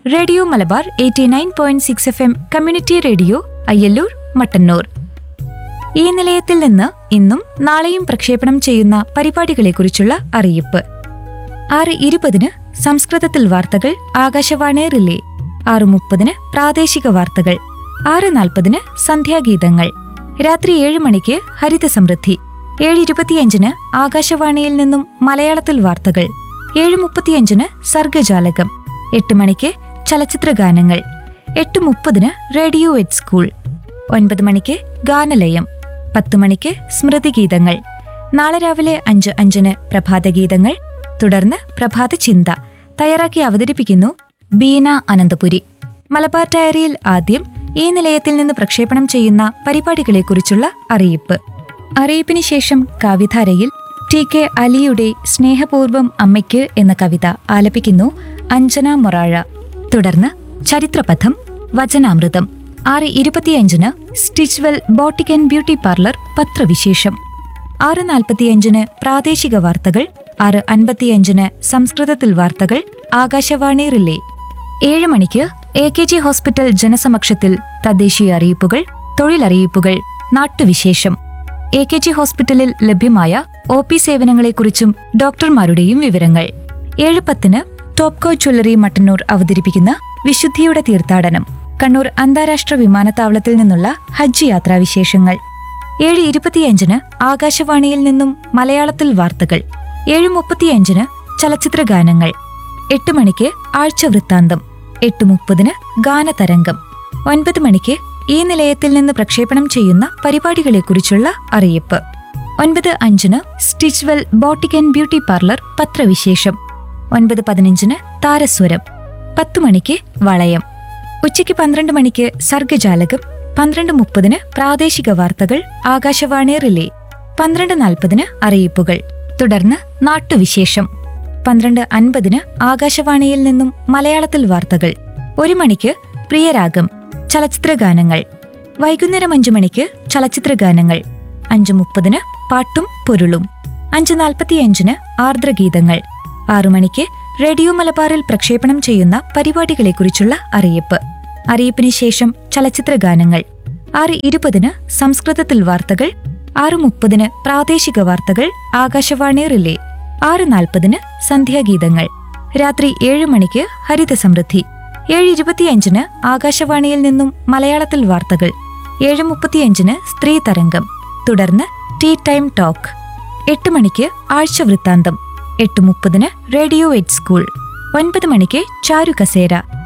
radio Malabar eighty nine point six F M community radio Ayyallur Mattannur ഈ നിലയത്തിൽ നിന്ന് ഇന്നും നാളെയും പ്രക്ഷേപണം ചെയ്യുന്ന പരിപാടികളെക്കുറിച്ചുള്ള അറിയിപ്പ് ആറ് ഇരുപതിന് സംസ്കൃതത്തിൽ വാർത്തകൾ ആകാശവാണി റിലേ ആറ് മുപ്പതിന് പ്രാദേശിക വാർത്തകൾ ആറ് നാൽപ്പതിന് സന്ധ്യാഗീതങ്ങൾ രാത്രി ഏഴ് മണിക്ക് ഹരിത സമൃദ്ധി ഏഴ് ഇരുപത്തിയഞ്ചിന് ആകാശവാണിയിൽ നിന്നും മലയാളത്തിൽ വാർത്തകൾ ഏഴ് മുപ്പത്തിയഞ്ചിന് സർഗജാലകം എട്ട് മണിക്ക് ചലച്ചിത്ര ഗാനങ്ങൾ എട്ട് മുപ്പതിന് റേഡിയോ എറ്റ് സ്കൂൾ ഒൻപത് മണിക്ക് ഗാനലയം പത്ത് മണിക്ക് സ്മൃതിഗീതങ്ങൾ നാളെ രാവിലെ അഞ്ച് അഞ്ചിന് പ്രഭാതഗീതങ്ങൾ തുടർന്ന് പ്രഭാത ചിന്ത തയ്യാറാക്കി അവതരിപ്പിക്കുന്നു ബീന അനന്തപുരി മലബാർ ഡയറിയിൽ ആദ്യം ഈ നിലയത്തിൽ നിന്ന് പ്രക്ഷേപണം ചെയ്യുന്ന പരിപാടികളെക്കുറിച്ചുള്ള അറിയിപ്പ് അറിയിപ്പിന് ശേഷം കവിധാരയിൽ ടി കെ അലിയുടെ സ്നേഹപൂർവം അമ്മയ്ക്ക് എന്ന കവിത ആലപിക്കുന്നു അഞ്ജന മൊറാഴ തുടർന്ന് ചരിത്രപഥം വചനാമൃതം ആറ് ഇരുപത്തിയഞ്ചിന് stitch well boutique and beauty parlour പത്രവിശേഷം ആറ് നാൽപ്പത്തിയഞ്ചിന് പ്രാദേശിക വാർത്തകൾ ആറ് അൻപത്തിയഞ്ചിന് സംസ്കൃതത്തിൽ വാർത്തകൾ ആകാശവാണി റിലേ ഏഴ് മണിക്ക് എ കെ ജി ഹോസ്പിറ്റൽ ജനസമക്ഷത്തിൽ തദ്ദേശീയ അറിയിപ്പുകൾ തൊഴിലറിയിപ്പുകൾ നാട്ടുവിശേഷം എ കെ ജി ഹോസ്പിറ്റലിൽ ലഭ്യമായ ഒ പി സേവനങ്ങളെക്കുറിച്ചും ഡോക്ടർമാരുടെയും വിവരങ്ങൾ ഏഴ് പത്തിന് ടോപ്കോ ജ്വല്ലറി മട്ടന്നൂർ അവതരിപ്പിക്കുന്ന വിശുദ്ധിയുടെ തീർത്ഥാടനം കണ്ണൂർ അന്താരാഷ്ട്ര വിമാനത്താവളത്തിൽ നിന്നുള്ള ഹജ്ജ് യാത്രാവിശേഷങ്ങൾ ഏഴ് ഇരുപത്തിയഞ്ചിന് ആകാശവാണിയിൽ നിന്നും മലയാളത്തിൽ വാർത്തകൾ ഏഴ് മുപ്പത്തിയഞ്ചിന് ചലച്ചിത്ര ഗാനങ്ങൾ എട്ട് മണിക്ക് ആഴ്ച വൃത്താന്തം എട്ട് മുപ്പതിന് ഗാനതരംഗം ഒൻപത് മണിക്ക് ഈ നിലയത്തിൽ നിന്ന് പ്രക്ഷേപണം ചെയ്യുന്ന പരിപാടികളെക്കുറിച്ചുള്ള അറിയിപ്പ് ഒൻപത് അഞ്ചിന് stitch well boutique and beauty parlour പത്രവിശേഷം ഒൻപത് പതിനഞ്ചിന് താരസ്വരം പത്ത് മണിക്ക് വളയം ഉച്ചയ്ക്ക് പന്ത്രണ്ട് മണിക്ക് സർഗജാലകം പന്ത്രണ്ട് മുപ്പതിന് പ്രാദേശിക വാർത്തകൾ ആകാശവാണി റിലേ പന്ത്രണ്ട് നാൽപ്പതിന് അറിയിപ്പുകൾ തുടർന്ന് നാട്ടുവിശേഷം പന്ത്രണ്ട് അൻപതിന് ആകാശവാണിയിൽ നിന്നും മലയാളത്തിൽ വാർത്തകൾ ഒരു മണിക്ക് പ്രിയരാഗം ചലച്ചിത്ര ഗാനങ്ങൾ വൈകുന്നേരം അഞ്ചു മണിക്ക് ചലച്ചിത്ര ഗാനങ്ങൾ അഞ്ചു മുപ്പതിന് പാട്ടും പൊരുളും അഞ്ച് നാൽപ്പത്തിയഞ്ചിന് ആർദ്രഗീതങ്ങൾ ആറു മണിക്ക് റേഡിയോ മലബാറിൽ പ്രക്ഷേപണം ചെയ്യുന്ന പരിപാടികളെക്കുറിച്ചുള്ള അറിയിപ്പ് അറിയിപ്പിന് ശേഷം ചലച്ചിത്ര ഗാനങ്ങൾ ആറ് ഇരുപതിന് സംസ്കൃതത്തിൽ വാർത്തകൾ ആറ് മുപ്പതിന് പ്രാദേശിക വാർത്തകൾ ആകാശവാണി റിലേ ആറ് നാൽപ്പതിന് സന്ധ്യാഗീതങ്ങൾ രാത്രി ഏഴ് മണിക്ക് ഹരിത സമൃദ്ധി ഏഴ് ഇരുപത്തിയഞ്ചിന് ആകാശവാണിയിൽ നിന്നും മലയാളത്തിൽ വാർത്തകൾ ഏഴ് മുപ്പത്തിയഞ്ചിന് സ്ത്രീ തരംഗം തുടർന്ന് ടീ ടൈം ടോക്ക് എട്ട് മണിക്ക് ആഴ്ച വൃത്താന്തം എട്ട് മുപ്പതിന് റേഡിയോ എറ്റ് സ്കൂൾ ഒൻപത് മണിക്ക് ചാരു കസേര